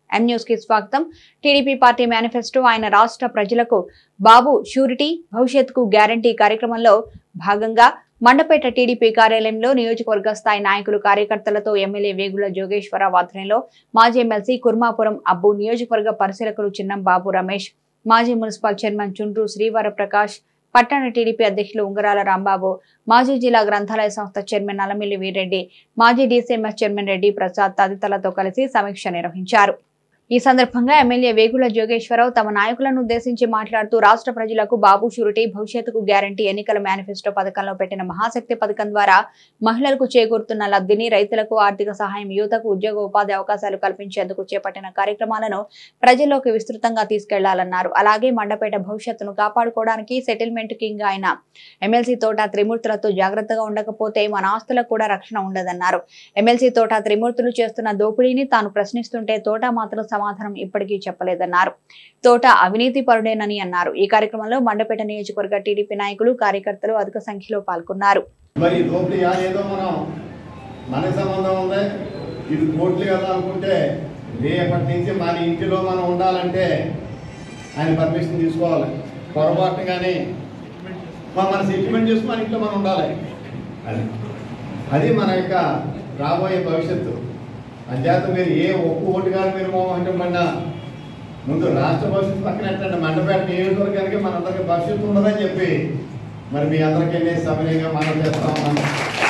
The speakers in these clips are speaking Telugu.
ఎం న్యూస్ కి స్వాగతం టీడీపీ పార్టీ మేనిఫెస్టో ఆయన రాష్ట్ర ప్రజలకు బాబు షూరిటీ భవిష్యత్తుకు గ్యారంటీ కార్యక్రమంలో భాగంగా మండపేట టీడీపీ కార్యాలయంలో నియోజకవర్గ స్థాయి నాయకులు కార్యకర్తలతో ఎమ్మెల్యే వేగుల జోగేశ్వరరావు ఆధ్వర్యంలో మాజీ ఎమ్మెల్సీ కుర్మాపురం అబ్బు నియోజకవర్గ పరిశీలకులు చిన్నం బాబు రమేష్ మాజీ మున్సిపల్ చైర్మన్ చుండ్రు శ్రీవర ప్రకాష్ పట్టణ టీడీపీ అధ్యక్షులు ఉంగరాల రాంబాబు మాజీ జిల్లా గ్రంథాలయ సంస్థ చైర్మన్ నల్లమిల్లి వీరెడ్డి మాజీ డీసీఎంఎస్ చైర్మన్ రెడ్డి ప్రసాద్ తదితరులతో కలిసి సమీక్ష నిర్వహించారు ఈ సందర్భంగా ఎమ్మెల్యే వేగుల జోగేశ్వరరావు తమ నాయకులను ఉద్దేశించి మాట్లాడుతూ రాష్ట్ర ప్రజలకు బాబు షూరిటీ భవిష్యత్తుకు గ్యారంటీ ఎన్నికల మేనిఫెస్టో పథకంలో పెట్టిన మహాశక్తి పథకం ద్వారా మహిళలకు చేకూరుతున్న లబ్ధిని రైతులకు ఆర్థిక సహాయం యువతకు ఉద్యోగ ఉపాధి అవకాశాలు కల్పించేందుకు చేపట్టిన కార్యక్రమాలను ప్రజల్లోకి విస్తృతంగా తీసుకెళ్లాలన్నారు అలాగే మండపేట భవిష్యత్తును కాపాడుకోవడానికి సెటిల్మెంట్ కింగ్ అయిన ఎమ్మెల్సీ తోట త్రిమూర్తులతో జాగ్రత్తగా ఉండకపోతే మన ఆస్తులకు కూడా రక్షణ ఉండదన్నారు ఎమ్మెల్సీ తోట త్రిమూర్తులు చేస్తున్న దోపిడీని తాను ప్రశ్నిస్తుంటే తోట మాత్రం సమాధానం ఇప్పటికీ చెప్పలేదన్నారు తోట అవినీతి పరుడేనని అన్నారు ఈ కార్యక్రమంలో మండపేట నియోజకవర్గ టీడీపీ నాయకులు కార్యకర్తలు అధిక సంఖ్యలో పాల్గొన్నారు మరి దోపిడీ ఏదో మనం మనకి సంబంధం ఉంది ఇది కోట్లు కదా అనుకుంటే రేపటి నుంచి మన ఇంటిలో మనం ఉండాలంటే ఆయన పర్మిషన్ తీసుకోవాలి పొరపాటు కానీ మన సెటిల్మెంట్ చేసుకుని మన ఇంట్లో మనం ఉండాలి అది అది మన యొక్క రాబోయే భవిష్యత్తు అంచేత మీరు ఏ ఒక్క ఓటు గారు మీరు మోహంటే పడినా ముందు రాష్ట్ర భవిష్యత్తు పక్కన ఎట్టండి మండపేట నియోజకవర్గానికి మనందరికీ భవిష్యత్తు ఉండదని చెప్పి మరి మీ అందరికీ వెళ్ళి సమయంగా మనం చేస్తా ఉన్నాం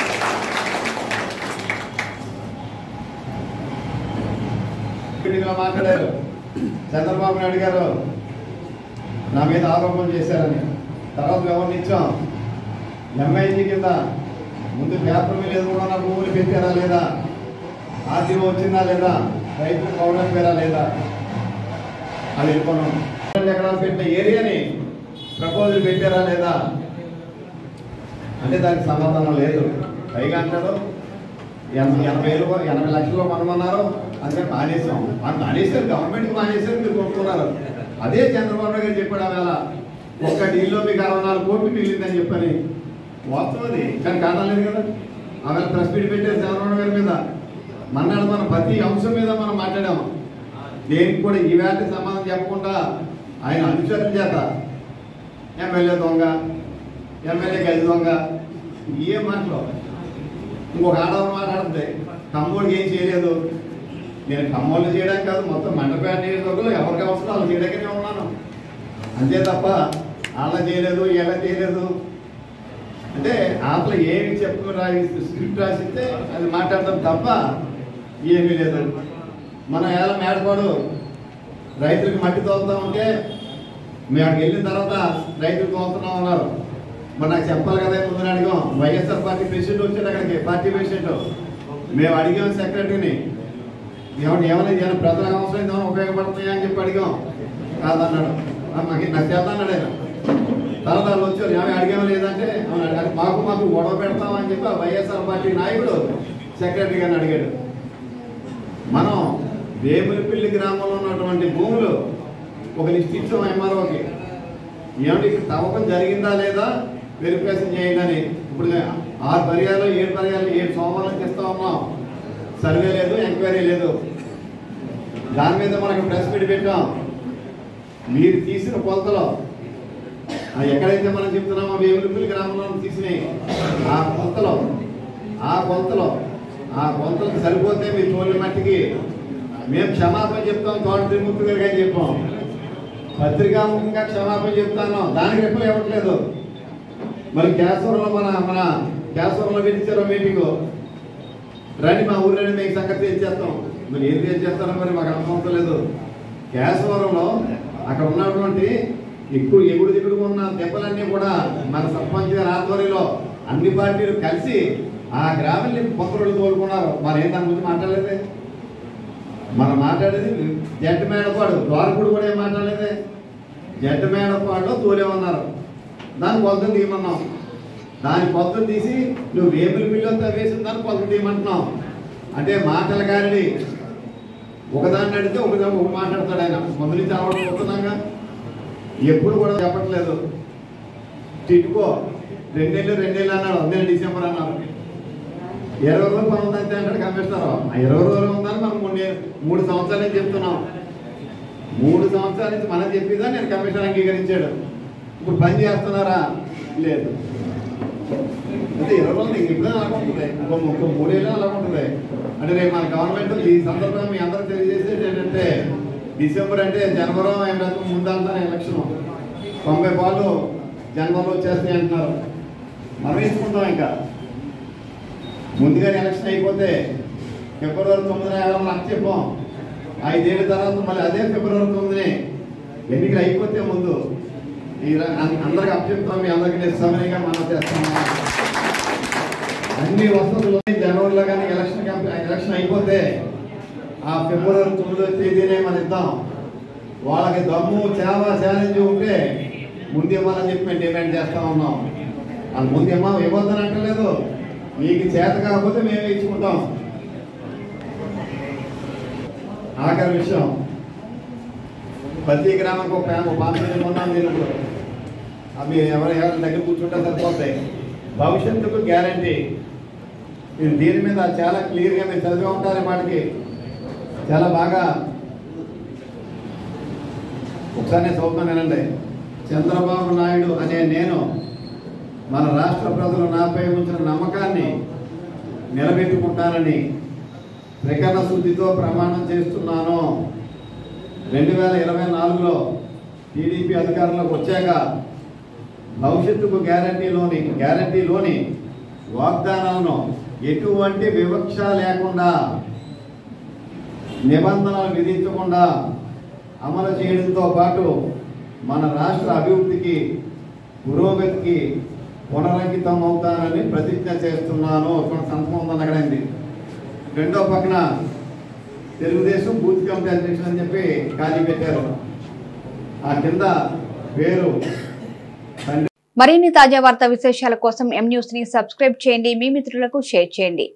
మీటింగ్లో మాట్లాడారు చంద్రబాబు నాయుడు గారు నా మీద ఆరోపణలు చేశారని తర్వాత గమనించాం ఎంఐజీ కింద ముందు పేపర్ మీద కూడా నా భూములు పెట్టారా లేదా ఆర్టీఓ వచ్చిందా లేదా రైతు పౌరం పేరా లేదా అది వెళ్ళిపోయినాం రెండు ఎకరాలు పెట్టిన ఏరియాని ప్రపోజల్ పెట్టారా లేదా అంటే దానికి సమాధానం లేదు పైగా అంటాడు ఎనభై ఎనభై వేలు ఎనభై లక్షలు మనం అన్నారు అందుకే మానేసాం మనం మానేశారు గవర్నమెంట్ మానేశారు మీరు కొనుక్కున్నారు అదే చంద్రబాబు నాయుడు గారు చెప్పాడు ఆవేళ ఒక్క డీల్లో మీకు అరవై నాలుగు కోట్లు మిగిలిందని చెప్పని వాస్తవం అది కానీ కాదలేదు కదా ఆవేళ ప్రెస్ మీట్ పెట్టారు చంద్రబాబు నాయుడు గారి మీద మన్నాడు మనం ప్రతి అంశం మీద మనం మాట్లాడాము దేనికి కూడా ఈ వేళ సమాధానం చెప్పకుండా ఆయన అనుచరుల చేత ఎమ్మెల్యే దొంగ ఎమ్మెల్యే గది దొంగ ఏ మాటలు ఇంకొక ఆడవారు మాట్లాడుతుంది కమ్మోడికి ఏం చేయలేదు నేను కమ్మోళ్ళు చేయడానికి కాదు మొత్తం మండపేట నియోజకవర్గంలో ఎవరికి అవసరం వాళ్ళు చేయడానికే ఉన్నాను అంతే తప్ప వాళ్ళ చేయలేదు ఇలా చేయలేదు అంటే ఆపల ఏమి చెప్పు రాసి స్క్రిప్ట్ రాసిస్తే అది మాట్లాడతాం తప్ప ఏమీ లేదు మనం ఎలా మేడపాడు రైతులకు మట్టి తోలుతా ఉంటే మేము అక్కడికి వెళ్ళిన తర్వాత రైతులు తోలుతున్నాం అన్నారు మరి నాకు చెప్పాలి కదా ముందు అడిగాం వైఎస్ఆర్ పార్టీ ప్రెసిడెంట్ వచ్చాడు అక్కడికి పార్టీ ప్రెసిడెంట్ మేము అడిగాం సెక్రటరీని ఏమన్నా ఏమైనా ఏమైనా ప్రజలకు అవసరం ఏమైనా ఉపయోగపడుతున్నాయా అని చెప్పి అడిగాం కాదన్నాడు "ఆ, మాకు నాకు చేద్దాన్నాడు ఆయన తర్వాత వాళ్ళు వచ్చారు ఏమైనా అడిగామా లేదంటే "అవును, అడిగాను. మాకు మాకు గొడవ పెడతామని చెప్పి ఆ వైఎస్ఆర్ పార్టీ నాయకుడు సెక్రటరీ గారిని అడిగాడు మనం వేములపల్లి గ్రామంలో ఉన్నటువంటి భూములు ఒక లిస్ట్ ఇచ్చాం ఎంఆర్ఓకి ఏమంటే ఇక్కడ తవ్వకం జరిగిందా లేదా వెరిఫికేషన్ చేయండి అని ఇప్పుడు ఆరు పర్యాలు ఏడు పర్యాలు ఏడు సోమవారం చేస్తా ఉన్నాం సర్వే లేదు ఎంక్వైరీ లేదు దాని మీద మనకు ప్రెస్ మీట్ పెట్టాం మీరు తీసిన కొలతలో ఆ ఎక్కడైతే మనం చెప్తున్నామో వేములపల్లి గ్రామంలో తీసినాయి ఆ కొలతలో ఆ కొలతలో ఆ కొలతలకు సరిపోతే మీ తోలి మట్టికి మేము క్షమాపణ చెప్తాం తోట త్రిమూర్తి గారికి అని చెప్పాం పత్రికాముఖంగా క్షమాపణ చెప్తాను దానికి రిప్లై ఇవ్వట్లేదు మరి కేశవరంలో మన మన కేశవరంలో పిలిచారో మీటింగ్ రండి మా ఊరు రండి మీకు సంగతి తెచ్చేస్తాం మరి ఏం తెచ్చేస్తారో మరి మాకు అర్థం లేదు కేశవరంలో అక్కడ ఉన్నటువంటి ఎక్కువ ఎగుడు దిగుడు ఉన్న దెబ్బలన్నీ కూడా మన సర్పంచ్ గారి ఆధ్వర్యంలో అన్ని పార్టీలు కలిసి ఆ గ్రామాన్ని పొందరులు కోరుకున్నారు మరి ఏం దాని గురించి మాట్లాడలేదే మనం మాట్లాడేది జట్టు మేడపాడు ద్వారకుడు కూడా ఏం మాట్లాడలేదే జట్టు మేడపాడులో తోలే ఉన్నారు దాని కొలతలు తీయమన్నాం దాని కొలతలు తీసి నువ్వు వేపుల పిల్లలతో వేసిన దాన్ని కొలతలు తీయమంటున్నావు అంటే మాటల గారిని ఒకదాన్ని అడిగితే ఒకదాన్ని ఒక మాట్లాడతాడు ఆయన ముందు నుంచి అలవాటుతున్నాగా ఎప్పుడు కూడా చెప్పట్లేదు తిట్టుకో రెండేళ్ళు రెండేళ్ళు అన్నాడు నేను డిసెంబర్ అన్నారు ఇరవై రోజులు పని ఉందంటే అంటాడు కమిషనర్ ఆ ఇరవై రోజులు ఉందని మనం మూడు మూడు సంవత్సరాల నుంచి చెప్తున్నాం మూడు సంవత్సరాల నుంచి మనం చెప్పేదా నేను కమిషన్ అంగీకరించాడు ఇప్పుడు పని చేస్తున్నారా లేదు అంటే ఇరవై రోజులు ఇంక ఇప్పుడే అలా ఉంటుంది ఇంకో ఇంకో మూడేళ్ళు అలా ఉంటుంది అంటే రేపు మన గవర్నమెంట్ ఈ సందర్భంగా మీ అందరూ తెలియజేసేది ఏంటంటే డిసెంబర్ అంటే జనవరి ఏమంటే ముందంతా ఎలక్షన్ తొంభై పాలు జనవరిలో వచ్చేస్తాయి అంటున్నారు మనం ఇచ్చుకుంటాం ఇంకా ముందుగానే ఎలక్షన్ అయిపోతే ఫిబ్రవరి తొమ్మిదిన ఎవరైనా నాకు చెప్పాం ఐదేళ్ళ తర్వాత మళ్ళీ అదే ఫిబ్రవరి తొమ్మిదినే ఎన్నికలు అయిపోతే ముందు ఈ ర- అం- అందరికి అప్పచెప్తాం మీ అందరికి నేను సమయంగా మనం చేస్తాము అన్ని వసతులు జనవరిలో కానీ ఎలక్షన్ కంప- ఎలక్షన్ అయిపోతే ఆ ఫిబ్రవరి తొమ్మిదో తేదీనే మనం ఇద్దాం వాళ్ళకి దమ్ము చేవ ఛాలెంజ్ ఉంటే ముందు ఇవ్వాలని చెప్పి మేము డిమాండ్ చేస్తా ఉన్నాం అది ముందు ఇవ్వ ఇవ్వద్దని అంటలేదు మీకు చేత కాకపోతే మేమే ఇచ్చుకుంటాం ఆఖరి విషయం ప్రతి గ్రామానికి ఒక ప్యాన్ బాధ్యత ఉన్నాం నేను ఇప్పుడు అవి ఎవరు ఎవరి దగ్గర కూర్చుంటే సరిపోతాయి భవిష్యత్తుకు గ్యారంటీ మీరు దీని మీద చాలా క్లియర్గా మీరు చదివి ఉంటారు ఈ మాటకి చాలా బాగా ఒకసారి నేను చదువుతాను వినండి చంద్రబాబు నాయుడు అనే నేను మన రాష్ట్ర ప్రజలు నాపై ఉంచిన నమ్మకాన్ని నిలబెట్టుకుంటానని త్రికరణ శుద్ధితో ప్రమాణం చేస్తున్నాను రెండు వేల ఇరవై నాలుగులో టీడీపీ అధికారంలోకి వచ్చాక భవిష్యత్తుకు గ్యారంటీలోని గ్యారంటీలోని వాగ్దానాలను ఎటువంటి వివక్ష లేకుండా నిబంధనలు విధించకుండా అమలు చేయడంతో పాటు మన రాష్ట్ర అభివృద్ధికి పురోగతికి పునరంకితం అవుతానని ప్రతిజ్ఞ చేస్తున్నాను ఒక సంతకం ఉందని అక్కడండి రెండో పక్కన తెలుగుదేశం బూత్ కమిటీ అధ్యక్షుడు అని చెప్పి ఖాళీ పెట్టారు ఆ కింద పేరు తండ్రి మరిన్ని తాజా వార్తా విశేషాల కోసం ఎం న్యూస్ ని సబ్స్క్రైబ్ చేయండి మీ మిత్రులకు షేర్ చేయండి